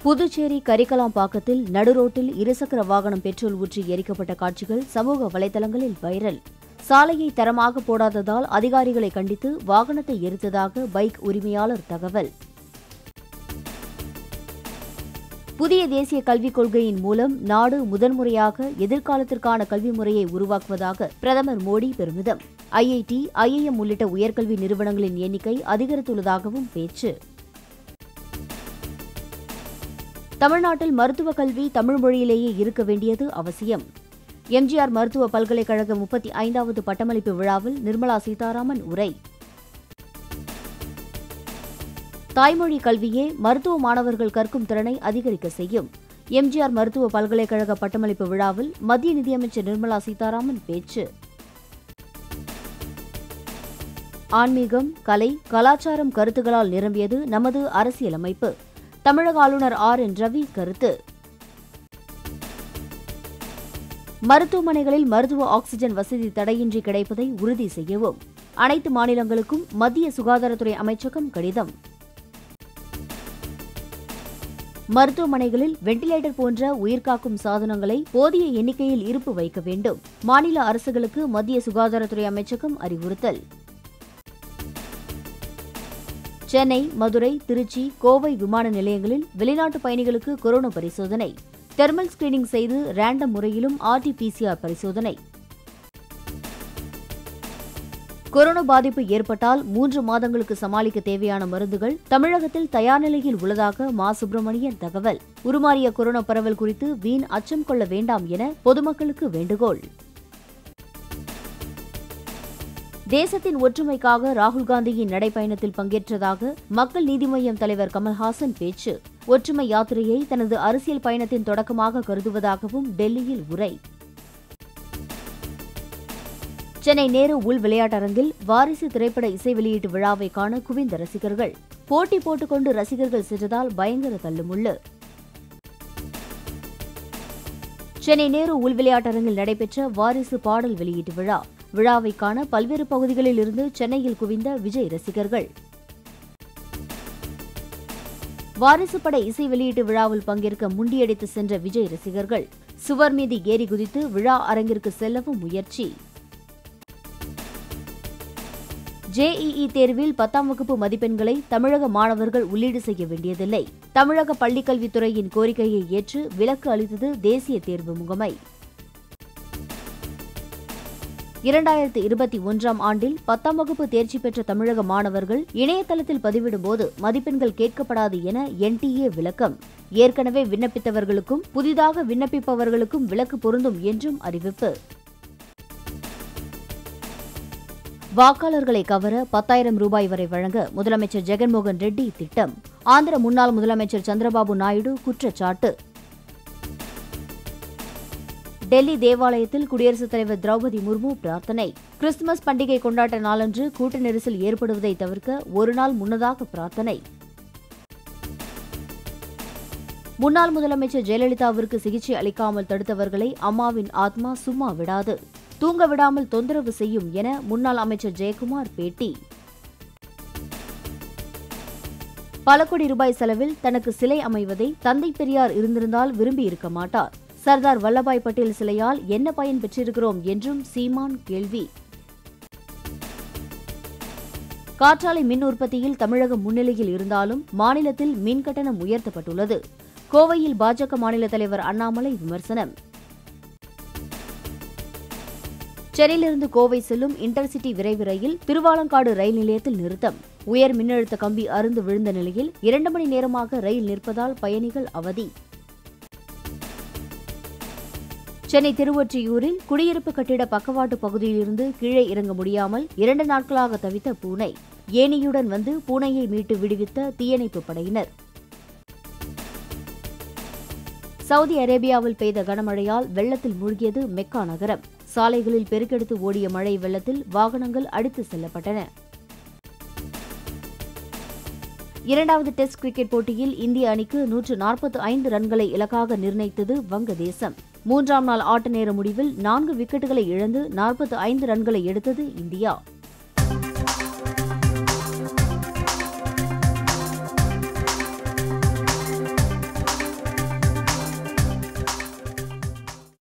புதுச்சேரி கரிக்கலாம்பாக்கத்தில் நடுரோட்டில் இருசக்கர வாகனம் பெட்ரோல் ஊற்றி எரிக்கப்பட்ட காட்சிகள் சமூக வலைதளங்களில் வைரல் சாலையை தரமாக போடாததால் அதிகாரிகளை கண்டித்து வாகனத்தை எரித்ததாக பைக் உரிமையாளர் தகவல் புதிய தேசிய கல்விக் கொள்கையின் மூலம் நாடு முதன்முறையாக எதிர்காலத்திற்கான கல்வி முறையை உருவாக்குவதாக பிரதமர் மோடி பெருமிதம் ஐஐடி ஐஐஎம் உள்ளிட்ட உயர்கல்வி நிறுவனங்களின் எண்ணிக்கை அதிகரித்துள்ளதாகவும் பேச்சு தமிழ்நாட்டில் மருத்துவக் கல்வி தமிழ் மொழியிலேயே இருக்க வேண்டியது அவசியம் எம்ஜிஆர் மருத்துவ பல்கலைக்கழக முப்பத்தி ஐந்தாவது பட்டமளிப்பு விழாவில் நிர்மலா சீதாராமன் உரை தாய்மொழி கல்வியே மருத்துவ மாணவர்கள் கற்கும் திறனை அதிகரிக்க செய்யும் எம்ஜிஆர் மருத்துவ பல்கலைக்கழக பட்டமளிப்பு விழாவில் மத்திய நிதியமைச்சர் நிர்மலா சீதாராமன் பேச்சு ஆன்மீகம் கலை கலாச்சாரம் கருத்துகளால் நிரம்பியது நமது அரசியலமைப்பு தமிழக ஆளுநர் ஆர் என் ரவி கருத்து மருத்துவமனைகளில் மருத்துவ ஆக்ஸிஜன் வசதி தடையின்றி கிடைப்பதை உறுதி செய்யவும் அனைத்து மாநிலங்களுக்கும் மத்திய சுகாதாரத்துறை அமைச்சகம் கடிதம் மருத்துவமனைகளில் வெண்டிலேட்டர் போன்ற உயிர்காக்கும் சாதனங்களை போதிய எண்ணிக்கையில் இருப்பு வைக்க வேண்டும் மாநில அரசுகளுக்கு மத்திய சுகாதாரத்துறை அமைச்சகம் அறிவுறுத்தல் சென்னை மதுரை திருச்சி கோவை விமான நிலையங்களில் வெளிநாட்டு பயணிகளுக்கு கொரோனா பரிசோதனை தெர்மல் ஸ்கிரீனிங் செய்து ரேண்டம் முறையிலும் ஆர்டிபிசிஆர் பரிசோதனை கொரோனா பாதிப்பு ஏற்பட்டால் மூன்று மாதங்களுக்கு சமாளிக்க தேவையான மருந்துகள் தமிழகத்தில் தயார் நிலையில் உள்ளதாக மா சுப்பிரமணியன் தகவல் உருமாறிய கொரோனா பரவல் குறித்து வீண் அச்சம் கொள்ள வேண்டாம் என பொதுமக்களுக்கு வேண்டுகோள் தேசத்தின் ஒற்றுமைக்காக ராகுல் காந்தியின் நடைப்பயணத்தில் பங்கேற்றதாக மக்கள் நீதி மய்யம் தலைவர் கமல்ஹாசன் பேச்சு ஒற்றுமை யாத்திரையை தனது அரசியல் பயணத்தின் தொடக்கமாக கருதுவதாகவும் டெல்லியில் உரை சென்னை நேரு உள் விளையாட்டரங்கில் வாரிசு திரைப்பட இசை வெளியீட்டு விழாவை காண குவிந்த ரசிகர்கள் போட்டி போட்டுக்கொண்டு ரசிகர்கள் சென்றதால் பயங்கர தள்ளுமுள்ளு சென்னை நேரு உள் விளையாட்டரங்கில் நடைபெற்ற வாரிசு பாடல் வெளியீட்டு விழா விழாவை காண பல்வேறு பகுதிகளில் இருந்து சென்னையில் குவிந்த விஜய் ரசிகர்கள் வாரிசு பட இசை வெளியீட்டு விழாவில் பங்கேற்க முண்டியடித்து சென்ற விஜய் ரசிகர்கள் சுவர் மீது ஏறி குதித்து விழா அரங்கிற்கு செல்லவும் முயற்சி ஜேஇஇ தேர்வில் பத்தாம் வகுப்பு மதிப்பெண்களை தமிழக மாணவர்கள் உள்ளீடு செய்ய வேண்டியதில்லை தமிழக பள்ளிக்கல்வித்துறையின் கோரிக்கையை ஏற்று விலக்கு அளித்தது தேசிய தேர்வு முகமை இரண்டாயிரத்து இருபத்தி ஒன்றாம் ஆண்டில் பத்தாம் வகுப்பு தேர்ச்சி பெற்ற தமிழக மாணவர்கள் இணையதளத்தில் பதிவிடும்போது மதிப்பெண்கள் கேட்கப்படாது என என்டிஏ விளக்கம் ஏற்கனவே விண்ணப்பித்தவர்களுக்கும் புதிதாக விண்ணப்பிப்பவர்களுக்கும் விலக்கு பொருந்தும் என்றும் அறிவிப்பு வாக்காளர்களை கவர பத்தாயிரம் ரூபாய் வரை வழங்க முதலமைச்சர் ஜெகன்மோகன் ரெட்டி திட்டம் ஆந்திர முன்னாள் முதலமைச்சர் சந்திரபாபு நாயுடு குற்றச்சாட்டு டெல்லி தேவாலயத்தில் குடியரசுத் தலைவர் திரௌபதி முர்மு பிரார்த்தனை கிறிஸ்துமஸ் பண்டிகை கொண்டாட்ட நாளன்று கூட்ட நெரிசல் ஏற்படுவதை தவிர்க்க ஒரு நாள் முன்னதாக பிரார்த்தனை முன்னாள் முதலமைச்சர் ஜெயலலிதாவிற்கு சிகிச்சை அளிக்காமல் தடுத்தவர்களை அம்மாவின் ஆத்மா சும்மா விடாது தூங்க விடாமல் தொந்தரவு செய்யும் என முன்னாள் அமைச்சர் ஜெயக்குமார் பேட்டி பல கோடி ரூபாய் செலவில் தனக்கு சிலை அமைவதை தந்தை பெரியார் இருந்திருந்தால் விரும்பி இருக்க மாட்டார் சர்தார் வல்லபாய் பட்டேல் சிலையால் என்ன பயன் பெற்றிருக்கிறோம் என்றும் சீமான் கேள்வி காற்றாலை மின் உற்பத்தியில் தமிழகம் முன்னிலையில் இருந்தாலும் மாநிலத்தில் மின் கட்டணம் உயர்த்தப்பட்டுள்ளது கோவையில் பாஜக மாநில தலைவர் அண்ணாமலை விமர்சனம் சென்னையிலிருந்து கோவை செல்லும் இன்டர்சிட்டி விரைவு ரயில் திருவாலங்காடு ரயில் நிலையத்தில் நிறுத்தம் உயர் மின்னழுத்த கம்பி அருந்து விழுந்த நிலையில் இரண்டு மணி நேரமாக ரயில் நிற்பதால் பயணிகள் அவதி சென்னை திருவொற்றியூரில் குடியிருப்பு கட்டிட பக்கவாட்டு பகுதியிலிருந்து கீழே இறங்க முடியாமல் இரண்டு நாட்களாக தவித்த பூனை ஏணியுடன் வந்து பூனையை மீட்டு விடுவித்த தீயணைப்பு படையினர் சவுதி அரேபியாவில் பெய்த கனமழையால் வெள்ளத்தில் மூழ்கியது மெக்கா நகரம் சாலைகளில் பெருக்கெடுத்து ஓடிய மழை வெள்ளத்தில் வாகனங்கள் அடித்து செல்லப்பட்டன இரண்டாவது டெஸ்ட் கிரிக்கெட் போட்டியில் இந்திய அணிக்கு நூற்று நாற்பத்தி ஐந்து ரன்களை இலக்காக நிர்ணயித்தது வங்கதேசம் மூன்றாம் நாள் ஆட்ட நேர முடிவில் நான்கு விக்கெட்டுகளை இழந்து நாற்பத்தி ஐந்து ரன்களை எடுத்தது இந்தியா